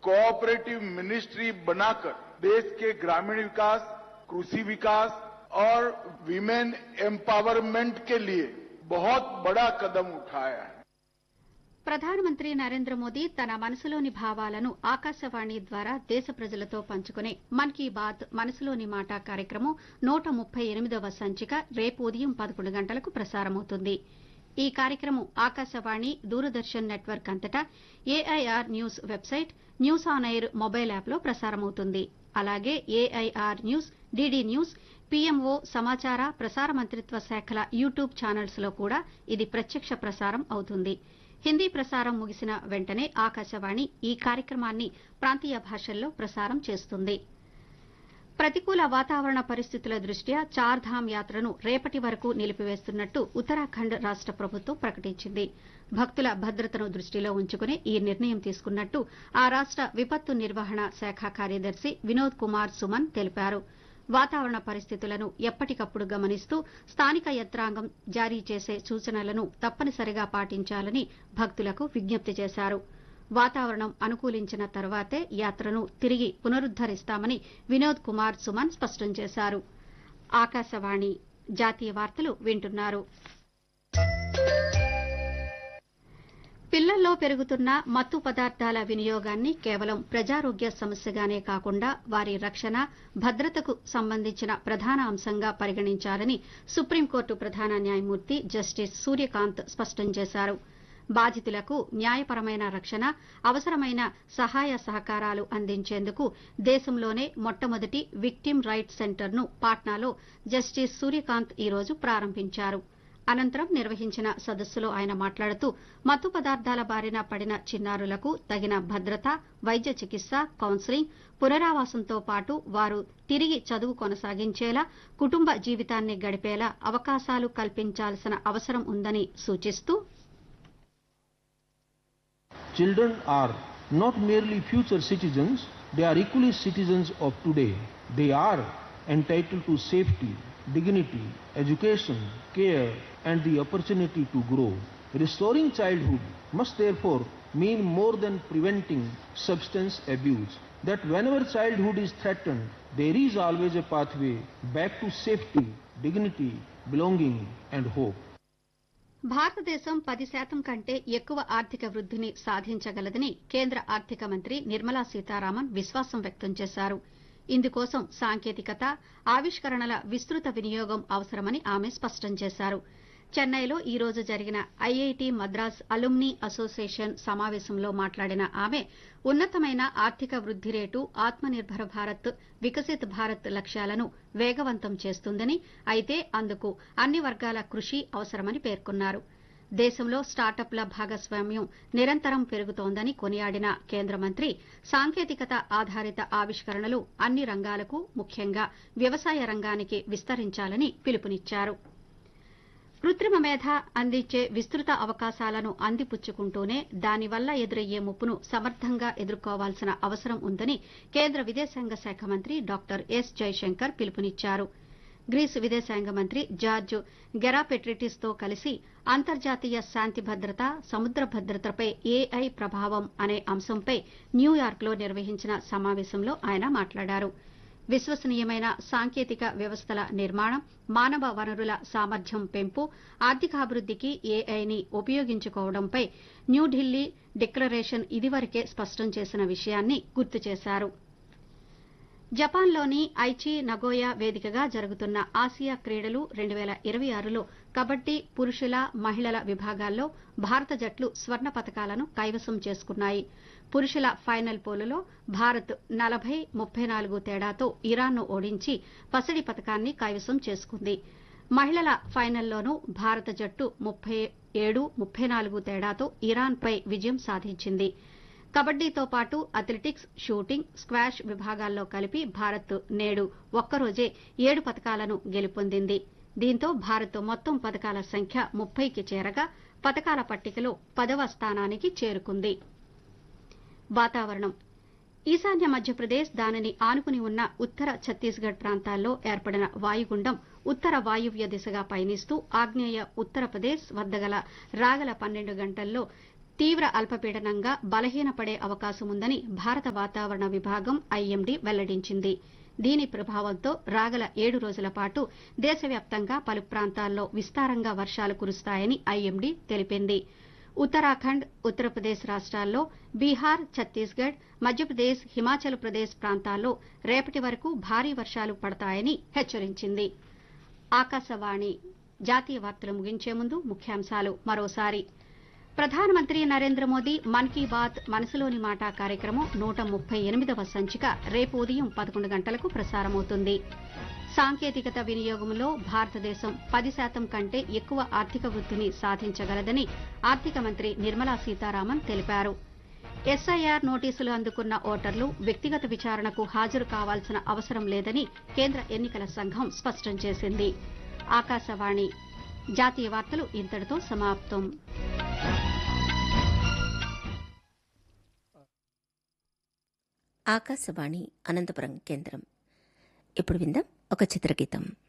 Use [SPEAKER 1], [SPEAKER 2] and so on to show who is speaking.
[SPEAKER 1] Cooperative ministry बनाकर देश के ग्रामीण विकास कृषि विकास और विमेन एम्पावरमेंट के लिए बहुत बड़ा कदम उठाया है
[SPEAKER 2] ప్రధానమంత్రి నరేంద్ర మోదీ తన మనసులోని భావాలను ఆకాశవాణి ద్వారా దేశ ప్రజలతో పంచుకునే మన్ కీ బాత్ మనసులోని మాట కార్యక్రమం నూట ముప్పై ఎనిమిదవ సంచిక రేపు ఉదయం పదకొండు గంటలకు ప్రసారమవుతుంది ఈ కార్యక్రమం ఆకాశవాణి దూరదర్శన్ నెట్వర్క్ అంతటా AIR news website news on air mobile యాప్లో ప్రసారమవుతుంది అలాగే AIR news DD news PMO సమాచార ప్రసార మంత్రిత్వ శాఖల యూట్యూబ్ ఛానల్స్ లో కూడా ఇది ప్రత్యక్ష ప్రసారం అవుతుంది హిందీ ప్రసారం ముగిసిన వెంటనే ఆకాశవాణి ఈ కార్యక్రమాన్ని ప్రాంతీయ భాషల్లో ప్రసారం చేస్తుంది ప్రతికూల వాతావరణ పరిస్థితుల దృష్ట్యా చార్ధామ్ యాత్రను రేపటి వరకు నిలిపివేస్తున్నట్టు ఉత్తరాఖండ్ రాష్ట ప్రభుత్వం ప్రకటించింది భక్తుల భద్రతను దృష్టిలో ఉంచుకుని ఈ నిర్ణయం తీసుకున్నట్టు ఆ రాష్ట విపత్తు నిర్వహణ శాఖ కార్యదర్శి వినోద్ కుమార్ సుమన్ తెలిపారు వాతావరణ పరిస్థితులను ఎప్పటికప్పుడు గమనిస్తూ స్థానిక యంత్రాంగం జారీ చేసే సూచనలను తప్పనిసరిగా పాటించాలని భక్తులకు విజ్ఞప్తి చేశారు వాతావరణం అనుకూలించిన తర్వాతే యాత్రను తిరిగి పునరుద్దరిస్తామని వినోద్ కుమార్ సుమన్ స్పష్టం చేశారు ఆకాశవాణి జాతీయ వార్తలు వింటున్నారు పిల్లల్లో పెరుగుతున్న మత్తు పదార్థాల వినియోగాన్ని కేవలం ప్రజారోగ్య సమస్యగానే కాకుండా వారి రక్షణ భద్రతకు సంబంధించిన ప్రధాన అంశంగా పరిగణించాలని సుప్రీంకోర్టు ప్రధాన న్యాయమూర్తి జస్టిస్ సూర్యకాంత్ స్పష్టం చేశారు బాధితులకు న్యాయపరమైన రక్షణ అవసరమైన సహాయ సహకారాలు అందించేందుకు దేశంలోనే మొట్టమొదటి విక్టిమ్ రైట్స్ సెంటర్ను పాట్నాలో జస్టిస్ సూర్యకాంత్ ఈ రోజు ప్రారంభించారు అనంతరం నిర్వహించిన సదస్సులో ఆయన మాట్లాడుతూ మత్తు పదార్థాల బారిన పడిన చిన్నారులకు తగిన భద్రత వైద్య చికిత్స కౌన్సిలింగ్ పునరావాసంతో పాటు వారు తిరిగి చదువు కొనసాగించేలా కుటుంబ జీవితాన్ని గడిపేలా అవకాశాలు కల్పించాల్సిన అవసరం ఉందని సూచిస్తూ
[SPEAKER 3] Children are not merely future citizens, they are equally citizens of today. They are entitled to safety, dignity, education, care, and the opportunity to grow. Restoring childhood must therefore mean more than preventing substance abuse. That whenever childhood is threatened, there is always a pathway back to safety, dignity, belonging, and hope.
[SPEAKER 2] భారతదేశం పది శాతం కంటే ఎక్కువ ఆర్థిక వృద్దిని సాధించగలదని కేంద్ర ఆర్థిక మంత్రి నిర్మలా సీతారామన్ విశ్వాసం వ్యక్తం చేశారు ఇందుకోసం సాంకేతికత ఆవిష్కరణల విస్తృత వినియోగం అవసరమని ఆమె స్పష్టం చేశారు చెన్నైలో ఈ రోజు జరిగిన ఐఐటి మద్రాస్ అలుమ్ని అసోసియేషన్ సమావేశంలో మాట్లాడిన ఆమె ఉన్నతమైన ఆర్థిక వృద్ది రేటు ఆత్మనిర్భర భారత్ వికసిత్ భారత్ లక్ష్యాలను వేగవంతం చేస్తుందని అయితే అందుకు అన్ని వర్గాల కృషి అవసరమని పేర్కొన్నారు దేశంలో స్టార్టప్ల భాగస్వామ్యం నిరంతరం పెరుగుతోందని కొనియాడిన కేంద్ర మంత్రి సాంకేతికత ఆధారిత ఆవిష్కరణలు అన్ని రంగాలకు ముఖ్యంగా వ్యవసాయ రంగానికి విస్తరించాలని పిలుపునిచ్చారు కృత్రిమ మేధ అందించే విస్తృత అవకాశాలను అందిపుచ్చుకుంటూనే దానివల్ల ఎదురయ్యే ముప్పును సమర్థంగా ఎదుర్కోవాల్సిన అవసరం ఉందని కేంద్ర విదేశాంగ శాఖ మంత్రి డాక్టర్ ఎస్ జైశంకర్ పిలుపునిచ్చారు గ్రీస్ విదేశాంగ మంత్రి జార్జ్ గెరాపెట్రిటిస్ తో కలిసి అంతర్జాతీయ శాంతి భద్రత సముద్ర భద్రతపై ఏఐ ప్రభావం అనే అంశంపై న్యూయార్క్ లో నిర్వహించిన సమావేశంలో ఆయన మాట్లాడారు విశ్వసనీయమైన సాంకేతిక వ్యవస్థల నిర్మాణం మానవ వనరుల సామర్థ్యం పెంపు ఆర్థికాభివృద్దికి ఏఐని ఉపయోగించుకోవడంపై న్యూఢిల్లీ డిక్లరేషన్ ఇదివరకే స్పష్టం చేసిన విషయాన్ని గుర్తు చేశారు జపాన్లోని ఐచి నగోయా వేదికగా జరుగుతున్న ఆసియా క్రీడలు రెండు వేల ఇరవై ఆరులో కబడ్డీ పురుషుల మహిళల విభాగాల్లో భారత జట్లు స్వర్ణ పతకాలను కైవసం చేసుకున్నాయి పురుషుల ఫైనల్ పోలులో భారత్ నలభై ముప్పై నాలుగు తేడాతో ఇరాన్ను ఓడించి పసిడి పతకాన్ని కైవసం చేసుకుంది మహిళల ఫైనల్లోనూ భారత జట్టు ముప్పై ఏడు ముప్పై నాలుగు తేడాతో ఇరాన్పై విజయం సాధించింది కబడ్డీతో పాటు అథ్లెటిక్స్ షూటింగ్ స్క్వాష్ విభాగాల్లో కలిపి భారత్ నేడు ఒక్కరోజే ఏడు పతకాలను గెలుపొందింది దీంతో భారత్ మొత్తం పతకాల సంఖ్య ముప్పైకి చేరగా పతకాల పట్టికలో పదవ స్థానానికి చేరుకుంది వాతావరణం ఈశాన్య మధ్యప్రదేశ్ దానిని ఆనుకుని ఉన్న ఉత్తర ఛత్తీస్గఢ్ ప్రాంతాల్లో ఏర్పడిన వాయుగుండం ఉత్తర వాయువ్య దిశగా పయనిస్తూ ఆగ్నేయ ఉత్తరప్రదేశ్ వద్ద గల రాగల పన్నెండు గంటల్లో తీవ్ర అల్పపీడనంగా బలహీనపడే అవకాశముందని భారత వాతావరణ విభాగం ఐఎండీ వెల్లడించింది దీని ప్రభావంతో రాగల ఏడు రోజుల పాటు దేశవ్యాప్తంగా పలు ప్రాంతాల్లో విస్తారంగా వర్షాలు కురుస్తాయని ఐఎండీ తెలిపింది ఉత్తరాఖండ్ ఉత్తరప్రదేశ్ రాష్ట్రాల్లో బీహార్ ఛత్తీస్గఢ్ మధ్యప్రదేశ్ హిమాచల్ ప్రదేశ్ ప్రాంతాల్లో రేపటి వరకు భారీ వర్షాలు పడతాయని హెచ్చరించింది ఆకాశవాణి జాతీయ వార్తలు ముగించే ముందు ముఖ్యాంశాలు మరోసారి ప్రధానమంత్రి నరేంద్ర మోదీ మన్ కీ బాత్ మనసులోని మాట కార్యక్రమం నూట ముప్పై ఎనిమిదవ సంచిక రేపు ఉదయం పదకొండు గంటలకు ప్రసారమవుతుంది సాంకేతికత వినియోగంలో భారతదేశం పది శాతం కంటే ఎక్కువ ఆర్థిక వృద్ధిని సాధించగలదని ఆర్థిక మంత్రి నిర్మలా సీతారామన్ తెలిపారు ఎస్ఐఆర్ నోటీసులు అందుకున్న ఓటర్లు వ్యక్తిగత విచారణకు హాజరు కావాల్సిన అవసరం లేదని కేంద్ర ఎన్నికల సంఘం స్పష్టం చేసింది ఆకాశవాణి జాతీయ వార్తలు ఇంతటితో సమాప్తం
[SPEAKER 4] ఆకాశవాణి అనంతపురం కేంద్రం ఇప్పుడు విందాం ఒక చిత్రగీతం